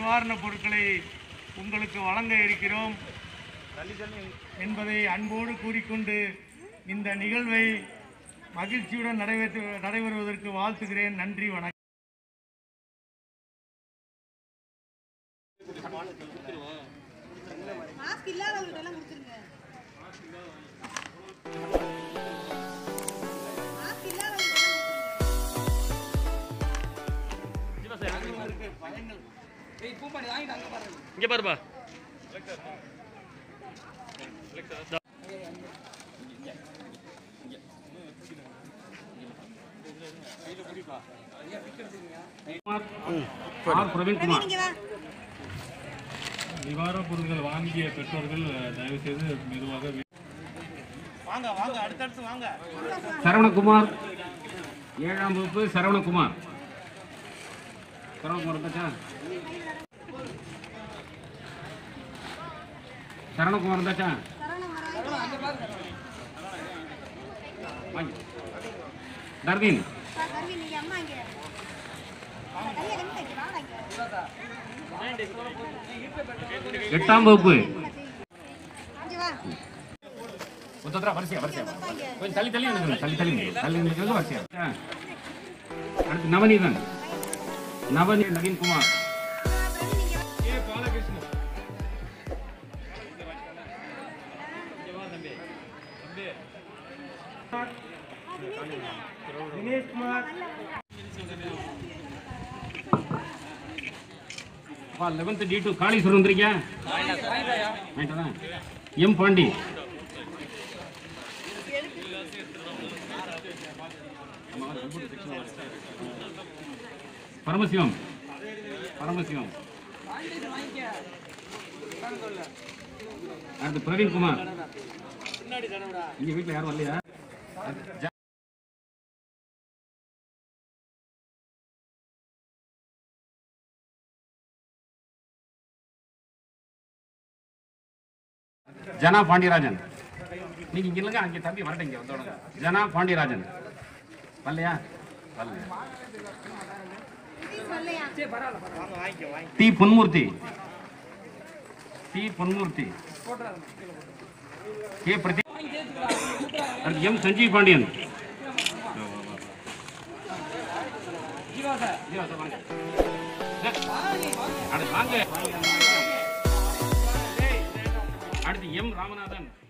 நிவாரணப் பொருட்களை உங்களுக்கு வழங்க இருக்கிறோம் என்பதை அன்போடு கூறிக்கொண்டு இந்த நிகழ்வை மகிழ்ச்சியுடன் நடைபெற்று நடைபெறுவதற்கு வாழ்த்துகிறேன் நன்றி வணக்கம் மாஸ்க் இல்லாதவங்கள்ட்ட எல்லாம் கொடுத்துருங்க மாஸ்க் இல்லாதவங்கள்ட்ட எல்லாம் கொடுத்துருங்க இங்க பாருப்பா ஆர் பிரவீன்குமார் நீங்க வா நிவாரணப் பொருட்கள் வாங்கிய பெற்றோர்கள் தயவு செய்து மெதுவாக வாங்க வாங்க அடுத்தடுத்து வாங்க சரவணகுமார் ஏழாம் வகுப்பு சரவணகுமார் சரவணகுமார் வந்தாச்சா சரவணகுமார் வந்தாச்சா வாங்க தர்வீன் சார் தம்பி நீங்க அம்மா இங்க கையை கம்மி இங்க வாடா இங்க எட்டாம் வகுப்பு இங்க வா ஒத்தரா வரிசையா வரிசையா கொஞ்சம் தள்ளி தள்ளி நிற்கணும் தள்ளி தள்ளி நில்லுங்க. தள்ளி நிற்கிறது வரிசையா ஆ. அடுத்து நவநீதன் நவநீ நவீன்குமார் அப்பா லெவன்த் டி டூ காளீஸ்வரர் வந்திருக்கியா வாங்கிட்டு வரேன். எம் பாண்டி பரமசிவம் பரமசிவம் அடுத்து பிரவீன்குமார் இங்க வீட்டுல யாரும் வரலையா ஜ- ஜனா பாண்டியராஜன் நீங்க இங்க இல்லைங்க அங்க தம்பி வரட்டும் இங்க வந்தோட ஜனா பாண்டியராஜன் வரலையா வரலையா சொல்லையா T Ponmurthy T Ponmurthy K பிரதி அடுத்து எம் சஞ்சீவ் பாண்டியன் ஜீவாசா, வாங்க. அடுத்து வாங்க அடுத்து எம் ராமநாதன்